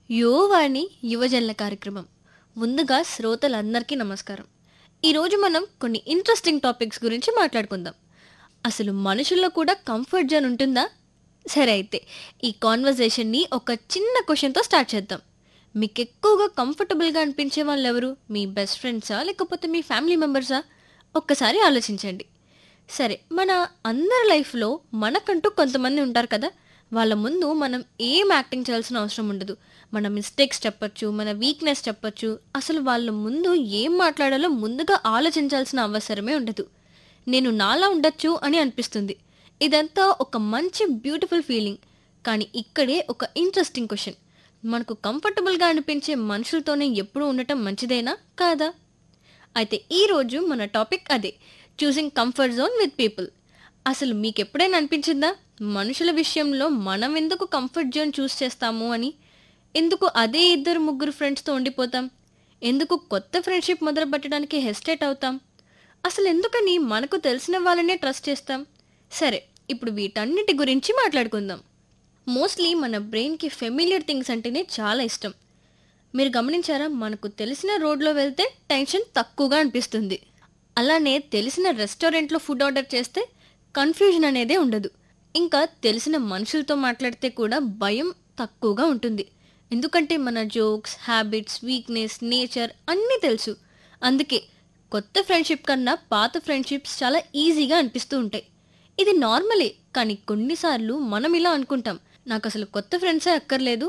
యువవాణి యువజనుల కార్యక్రమం ముందుగా శ్రోతలందరికీ నమస్కారం ఈరోజు మనం కొన్ని ఇంట్రెస్టింగ్ టాపిక్స్ గురించి మాట్లాడుకుందాం అసలు మనుషుల్లో కూడా కంఫర్ట్ జోన్ ఉంటుందా సరే అయితే ఈ కాన్వర్జేషన్ని ఒక చిన్న క్వశ్చన్తో స్టార్ట్ చేద్దాం మీకు ఎక్కువగా కంఫర్టబుల్గా అనిపించే వాళ్ళు ఎవరు మీ బెస్ట్ ఫ్రెండ్సా లేకపోతే మీ ఫ్యామిలీ మెంబర్సా ఒక్కసారి ఆలోచించండి సరే మన అందరి లైఫ్లో మనకంటూ కొంతమంది ఉంటారు కదా వాళ్ళ ముందు మనం ఏం యాక్టింగ్ చేయాల్సిన అవసరం ఉండదు మన మిస్టేక్స్ చెప్పొచ్చు మన వీక్నెస్ చెప్పొచ్చు అసలు వాళ్ళ ముందు ఏం మాట్లాడాలో ముందుగా ఆలోచించాల్సిన అవసరమే ఉండదు నేను నాలా ఉండొచ్చు అని అనిపిస్తుంది ఇదంతా ఒక మంచి బ్యూటిఫుల్ ఫీలింగ్ కానీ ఇక్కడే ఒక ఇంట్రెస్టింగ్ క్వశ్చన్ మనకు కంఫర్టబుల్గా అనిపించే మనుషులతోనే ఎప్పుడూ ఉండటం మంచిదేనా కాదా అయితే ఈ రోజు మన టాపిక్ అదే choosing comfort zone with people అసలు మీకు ఎప్పుడైనా అనిపించిందా మనుషుల విషయంలో మనం ఎందుకు కంఫర్ట్ జోన్ చూస్ చేస్తాము అని ఎందుకు అదే ఇద్దరు ముగ్గురు ఫ్రెండ్స్తో ఉండిపోతాం ఎందుకు కొత్త ఫ్రెండ్షిప్ మొదలు పెట్టడానికి హెస్టేట్ అవుతాం అసలు ఎందుకని మనకు తెలిసిన వాళ్ళనే ట్రస్ట్ చేస్తాం సరే ఇప్పుడు వీటన్నిటి గురించి మాట్లాడుకుందాం మోస్ట్లీ మన బ్రెయిన్కి ఫెమిలియర్ థింగ్స్ అంటేనే చాలా ఇష్టం మీరు గమనించారా మనకు తెలిసిన రోడ్లో వెళ్తే టెన్షన్ తక్కువగా అనిపిస్తుంది అలానే తెలిసిన రెస్టారెంట్లో ఫుడ్ ఆర్డర్ చేస్తే కన్ఫ్యూజన్ అనేదే ఉండదు ఇంకా తెలిసిన మనుషులతో మాట్లాడితే కూడా భయం తక్కువగా ఉంటుంది ఎందుకంటే మన జోక్స్ హ్యాబిట్స్ వీక్నెస్ నేచర్ అన్నీ తెలుసు అందుకే కొత్త ఫ్రెండ్షిప్ కన్నా పాత ఫ్రెండ్షిప్స్ చాలా ఈజీగా అనిపిస్తూ ఉంటాయి ఇది నార్మలే కానీ కొన్నిసార్లు మనం ఇలా అనుకుంటాం నాకు అసలు కొత్త ఫ్రెండ్సే అక్కర్లేదు